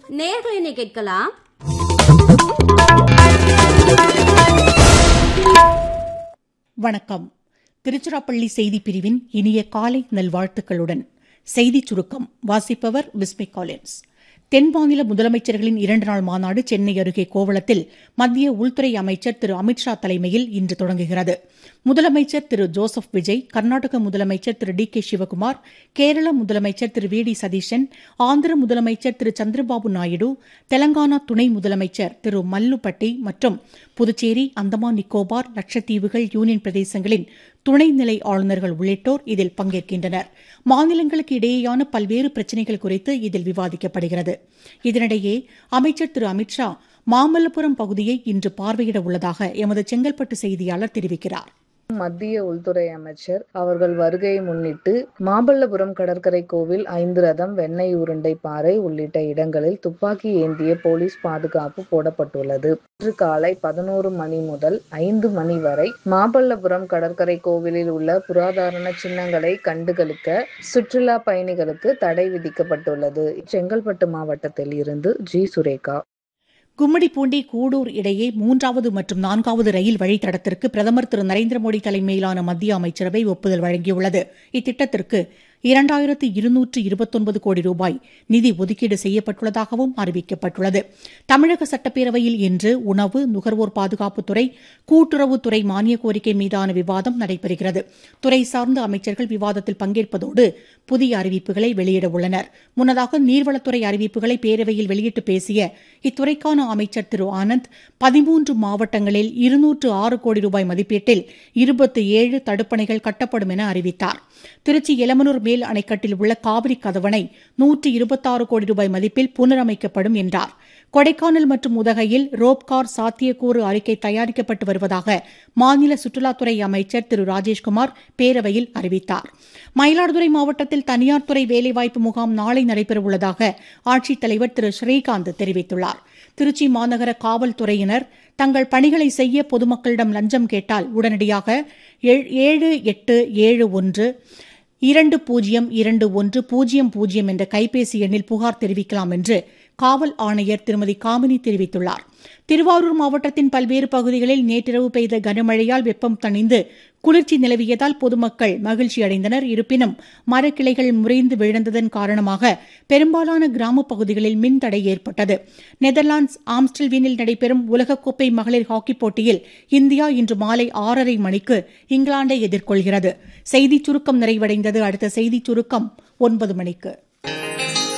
நேர்களை கேட்கலாம் வணக்கம் திருச்சிராப்பள்ளி செய்திப் பிரிவின் இனிய காலை நல்வாழ்த்துக்களுடன் செய்திச் சுருக்கம் வாசிப்பவர் பிஸ்மி காலின்ஸ் தென் மாநில முதலமைச்சர்களின் இரண்டு நாள் மாநாடு சென்னை அருகே கோவளத்தில் மத்திய உள்துறை அமைச்சர் திரு அமித்ஷா தலைமையில் இன்று தொடங்குகிறது முதலமைச்சர் திரு ஜோசப் விஜய் கர்நாடக முதலமைச்சர் திரு டி கே சிவகுமார் கேரள முதலமைச்சர் திரு வி டி சதீஷன் ஆந்திர முதலமைச்சர் திரு சந்திரபாபு நாயுடு தெலங்கானா துணை முதலமைச்சர் திரு மல்லுப்பட்டி மற்றும் புதுச்சேரி அந்தமான் நிக்கோபார் லட்சத்தீவுகள் யூனியன் பிரதேசங்களின் துணைநிலை ஆளுநர்கள் உள்ளிட்டோர் இதில் பங்கேற்கின்றனர் மாநிலங்களுக்கு இடையேயான பல்வேறு பிரச்சினைகள் குறித்து இதில் விவாதிக்கப்படுகிறது இதனிடையே அமைச்சர் திரு அமித்ஷா மாமல்லபுரம் பகுதியை இன்று பார்வையிட உள்ளதாக எமது செங்கல்பட்டு செய்தியாளர் தெரிவிக்கிறார் மத்திய உள்துறை அமைச்சர் அவர்கள் வருகையை முன்னிட்டு மாமல்லபுரம் கடற்கரை கோவில் ஐந்து ரதம் வெண்ணெய் உருண்டை பாறை உள்ளிட்ட இடங்களில் துப்பாக்கி ஏந்திய போலீஸ் பாதுகாப்பு போடப்பட்டுள்ளது இன்று காலை பதினோரு மணி முதல் ஐந்து மணி வரை மாமல்லபுரம் கடற்கரை கோவிலில் உள்ள புராதன சின்னங்களை கண்டுகளிக்க சுற்றுலா பயணிகளுக்கு தடை விதிக்கப்பட்டுள்ளது செங்கல்பட்டு மாவட்டத்தில் இருந்து ஜி சுரேகா கும்மிடிப்பூண்டி கூடூர் இடையே மூன்றாவது மற்றும் நான்காவது ரயில் வழித்தடத்திற்கு பிரதமர் திரு நரேந்திர மோடி தலைமையிலான மத்திய அமைச்சரவை ஒப்புதல் வழங்கியுள்ளது இத்திட்டத்திற்கு இரண்டாயிரத்து இருநூற்று இருபத்தொன்பது கோடி ரூபாய் நிதி ஒதுக்கீடு செய்யப்பட்டுள்ளதாகவும் அறிவிக்கப்பட்டுள்ளது தமிழக சட்டப்பேரவையில் இன்று உணவு நுகர்வோர் பாதுகாப்புத்துறை கூட்டுறவுத்துறை மானிய கோரிக்கை மீதான விவாதம் நடைபெறுகிறது துறை சார்ந்த அமைச்சர்கள் விவாதத்தில் பங்கேற்பதோடு புதிய அறிவிப்புகளை வெளியிட உள்ளனர் முன்னதாக நீர்வளத்துறை அறிவிப்புகளை பேரவையில் வெளியிட்டு பேசிய இத்துறைக்கான அமைச்சர் திரு ஆனந்த் பதிமூன்று மாவட்டங்களில் இருநூற்று ஆறு கோடி ரூபாய் மதிப்பீட்டில் இருபத்தி ஏழு தடுப்பணைகள் கட்டப்படும் என அறிவித்தார் திருச்சி எலமனூர் மேல் அணைக்கட்டில் உள்ள காவிரி கதவணை நூற்று இருபத்தாறு கோடி ரூபாய் மதிப்பில் புனரமைக்கப்படும் என்றார் கொடைக்கானல் மற்றும் உதகையில் ரோப்கார் சாத்தியக்கூறு அறிக்கை தயாரிக்கப்பட்டு வருவதாக மாநில சுற்றுலாத்துறை அமைச்சர் திரு ராஜேஷ்குமார் பேரவையில் அறிவித்தார் மயிலாடுதுறை மாவட்டத்தில் தனியார் துறை வேலைவாய்ப்பு முகாம் நாளை நடைபெறவுள்ளதாக ஆட்சித்தலைவர் திரு ஸ்ரீகாந்த் தெரிவித்துள்ளார் திருச்சி மாநகர காவல்துறையினர் தங்கள் பணிகளை செய்ய பொதுமக்களிடம் லஞ்சம் கேட்டால் உடனடியாக ஏழு எட்டு ஏழு ஒன்று இரண்டு பூஜ்ஜியம் இரண்டு ஒன்று பூஜ்ஜியம் பூஜ்ஜியம் என்ற கைபேசி எண்ணில் புகார் தெரிவிக்கலாம் என்று காவல் ஆணையர் திருமதி காமினி தெரிவித்துள்ளார் திருவாரூர் மாவட்டத்தின் பல்வேறு பகுதிகளில் நேற்றிரவு பெய்த கனமழையால் வெப்பம் தணிந்து குளிர்ச்சி நிலவியதால் பொதுமக்கள் மகிழ்ச்சி அடைந்தனர் இருப்பினும் மரக்கிளைகள் முறைந்து விழுந்ததன் காரணமாக பெரும்பாலான கிராமப் பகுதிகளில் மின்தடை ஏற்பட்டது நெதர்லாந்து ஆம்ஸ்டல்வீனில் நடைபெறும் உலகக்கோப்பை மகளிர் ஹாக்கிப் போட்டியில் இந்தியா இன்று மாலை ஆறரை மணிக்கு இங்கிலாந்தை எதிர்கொள்கிறது செய்திச் சுருக்கம் நிறைவடைந்தது அடுத்த செய்திச் சுருக்கம் ஒன்பது மணிக்கு